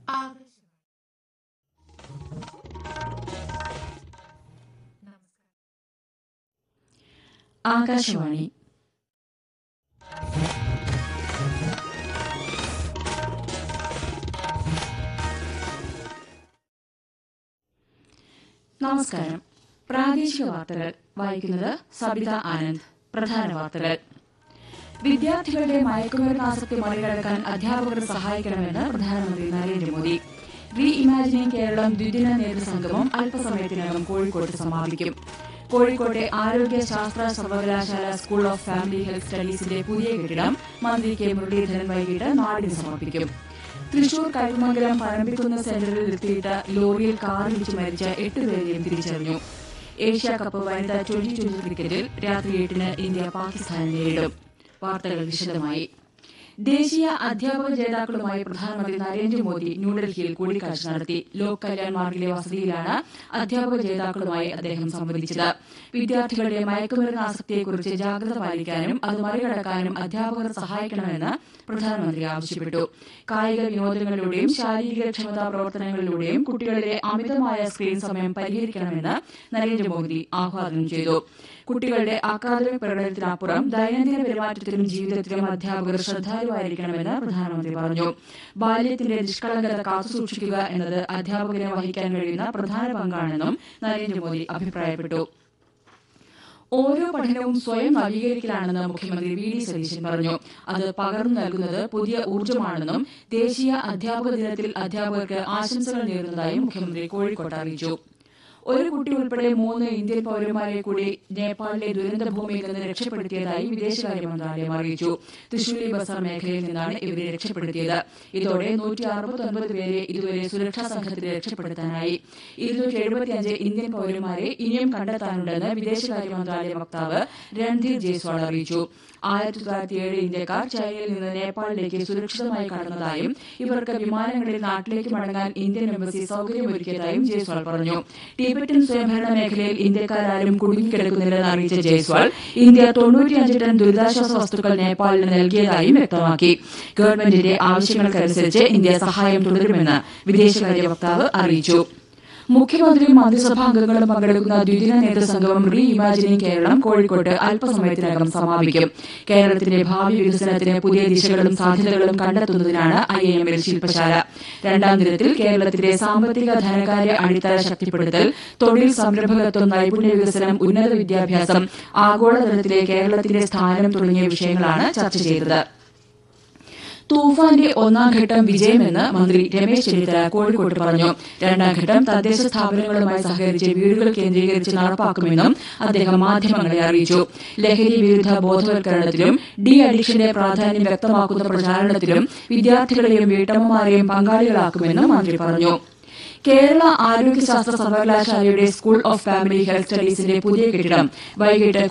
ആകാശവാണി നമസ്കാരം പ്രാദേശിക വാർത്തകൾ വായിക്കുന്നത് സബിത ആനന്ദ് പ്രധാന വാർത്തകൾ വിദ്യാർത്ഥികളുടെ മയക്കുമരുന്ന് ആസക്തി മറികടക്കാൻ അധ്യാപകർ സഹായിക്കണമെന്ന് പ്രധാനമന്ത്രി നരേന്ദ്രമോദി റീ ഇമാജിനിംഗ് കേരളം ദ്വിദിന നേതൃസംഗമം അല്പസമയത്തിനകം കോഴിക്കോട്ട് സമാപിക്കും കോഴിക്കോട്ടെ ആരോഗ്യ ശാസ്ത്ര സർവകലാശാല സ്കൂൾ ഓഫ് ഫാമിലി ഹെൽത്ത് സ്റ്റഡീസിന്റെ പുതിയ കെട്ടിടം മന്ത്രി കെ മുരളീധരൻ വൈകിട്ട് നാടിന് സമർപ്പിക്കും തൃശൂർ കൈമംഗലം പഴമ്പിക്കുന്ന് സെന്ററിൽ നിർത്തിയിട്ട ലോറിയിൽ കാറിടിച്ച് മരിച്ച എട്ടുപേരെയും തിരിച്ചറിഞ്ഞു ഏഷ്യ കപ്പ് വനിതാ ട്വന്റി ട്വന്റി ക്രിക്കറ്റിൽ രാത്രി എട്ടിന് ഇന്ത്യ പാകിസ്ഥാനെ നേരിടും വാർത്തകൾ വിശദമായി ദേശീയ അധ്യാപക ജേതാക്കളുമായി പ്രധാനമന്ത്രി നരേന്ദ്രമോദി ന്യൂഡൽഹിയിൽ കൂടിക്കാഴ്ച നടത്തി ലോക് കല്യാൺ മാർഗിലെ വസതിയിലാണ് അധ്യാപക ജേതാക്കളുമായി അദ്ദേഹം സംവദിച്ചത് വിദ്യാർത്ഥികളുടെ മയക്കുമരുന്ന് ആസക്തിയെക്കുറിച്ച് ജാഗ്രത പാലിക്കാനും അത് മറികടക്കാനും അധ്യാപകർ സഹായിക്കണമെന്ന് പ്രധാനമന്ത്രി ആവശ്യപ്പെട്ടു കായിക വിനോദങ്ങളിലൂടെയും ശാരീരിക ക്ഷമതാ പ്രവർത്തനങ്ങളിലൂടെയും കുട്ടികളിലെ അമിതമായ സ്ക്രീൻ സമയം പരിഹരിക്കണമെന്ന് നരേന്ദ്രമോദി ആഹ്വാനം ചെയ്തു കുട്ടികളുടെ അക്കാദമിക് പ്രകടനത്തിനപ്പുറം ദൈനംദിന പെരുമാറ്റത്തിലും ജീവിതത്തിലും അധ്യാപകർ ശ്രദ്ധാലുവായിരിക്കണമെന്ന് പ്രധാനമന്ത്രി പറഞ്ഞു ബാല്യത്തിന്റെ നിഷ്കളങ്കത കാത്തുസൂക്ഷിക്കുക എന്നത് അധ്യാപകരെ വഹിക്കാൻ കഴിയുന്ന പ്രധാന പങ്കാണെന്നും നരേന്ദ്രമോദി അഭിപ്രായപ്പെട്ടു ഓരോ പഠനവും സ്വയം നവീകരിക്കലാണെന്ന് മുഖ്യമന്ത്രി വി ഡി സതീശൻ പറഞ്ഞു അത് പകർന്നു നൽകുന്നത് പുതിയ ഊർജ്ജമാണെന്നും ദേശീയ അധ്യാപക ദിനത്തിൽ അധ്യാപകർക്ക് ആശംസകൾ നേരുന്നതായും മുഖ്യമന്ത്രി കോഴിക്കോട്ട് അറിയിച്ചു ഒരു കുട്ടി ഉൾപ്പെടെ മൂന്ന് ഇന്ത്യൻ പൌരന്മാരെ കൂടി നേപ്പാളിലെ ദുരന്ത ഭൂമിയിൽ നിന്ന് രക്ഷപ്പെടുത്തിയതായി വിദേശകാര്യ മന്ത്രാലയം അറിയിച്ചു തൃശൂലി ബസാർ മേഖലയിൽ നിന്നാണ് ഇവരെ രക്ഷപ്പെടുത്തിയത് ഇതോടെ നൂറ്റി അറുപത്തൊൻപത് പേരെ ഇതുവരെ സുരക്ഷാ സംഘത്തിന് രക്ഷപ്പെടുത്താനായി ഇരുന്നൂറ്റി എഴുപത്തിയഞ്ച് ഇന്ത്യൻ പൌരന്മാരെ ഇനിയും കണ്ടെത്താനുണ്ടെന്ന് വിദേശകാര്യ മന്ത്രാലയ വക്താവ് രൺധീർ ജയ്സ്വാൾ അറിയിച്ചു ആയിരത്തി തൊള്ളായിരത്തി ഏഴ് ഇന്ത്യക്കാർ ചൈനയിൽ നിന്ന് നേപ്പാളിലേക്ക് സുരക്ഷിതമായി കടന്നതായും ഇവർക്ക് വിമാനങ്ങളിൽ നാട്ടിലേക്ക് മടങ്ങാൻ ഇന്ത്യൻ എംബസി സൌകര്യമൊരുക്കിയതായും ജയ്സ്വാൾ പറഞ്ഞു ടിബറ്റൻ സ്വയംഭരണ മേഖലയിൽ ഇന്ത്യക്കാരും കുടുങ്ങിക്കിടക്കുന്നില്ലെന്ന് അറിയിച്ച ജയ്സ്വാൾ ഇന്ത്യ തൊണ്ണൂറ്റിയഞ്ച് ടൺ ദുരിതാശ്വാസ വസ്തുക്കൾ നേപ്പാളിന് നൽകിയതായും വ്യക്തമാക്കി ഗവൺമെന്റിന്റെ ആവശ്യങ്ങൾക്കനുസരിച്ച് ഇന്ത്യ സഹായം തുടരുമെന്ന് വിദേശകാര്യ വക്താവ് അറിയിച്ചു മുഖ്യമന്ത്രിയും മന്ത്രിസഭാംഗങ്ങളും പങ്കെടുക്കുന്ന ദ്വിദിന നേതൃസംഗമം റീ ഇമാജിനിംഗ് കേരളം കോഴിക്കോട്ട് അല്പസമയത്തിനകം സമാപിക്കും കേരളത്തിന്റെ ഭാവി വികസനത്തിന് പുതിയ ദിശകളും സാധ്യതകളും കണ്ടെത്തുന്നതിനാണ് ഐ എ എമ്മിൽ ശില്പശാല രണ്ടാം ദിനത്തിൽ കേരളത്തിന്റെ സാമ്പത്തിക ധനകാര്യ അടിത്തറ ശക്തിപ്പെടുത്തൽ തൊഴിൽ സംരംഭകത്വം നൈപുണ്യ വികസനം ഉന്നത വിദ്യാഭ്യാസം ആഗോളതലത്തിലെ കേരളത്തിന്റെ സ്ഥാനം തുടങ്ങിയ വിഷയങ്ങളാണ് ചർച്ച ചെയ്തത് തൂഫാന്റെ ഒന്നാം ഘട്ടം വിജയമെന്ന് മന്ത്രി രമേശ് ചെന്നിത്തല കോഴിക്കോട്ട് പറഞ്ഞു രണ്ടാം ഘട്ടം തദ്ദേശ സ്ഥാപനങ്ങളുമായി സഹകരിച്ച് വീടുകൾ കേന്ദ്രീകരിച്ച് നടപ്പാക്കുമെന്നും അദ്ദേഹം മാധ്യമങ്ങളെ അറിയിച്ചു ലഹരി വിരുദ്ധ ബോധവൽക്കരണത്തിലും ഡി അഡിക്ഷന്റെ പ്രാധാന്യം വ്യക്തമാക്കുന്ന പ്രചാരണത്തിലും വിദ്യാർത്ഥികളെയും വീട്ടമ്മമാരെയും പങ്കാളികളാക്കുമെന്നും മന്ത്രി പറഞ്ഞു കേരള ആരോഗ്യശാസ്ത്ര സർവകലാശാലയുടെ സ്കൂൾ ഓഫ് ഫാമിലി ഹെൽത്ത് സ്റ്റഡീസിന്റെ പുതിയ കെട്ടിടം വൈകിട്ട്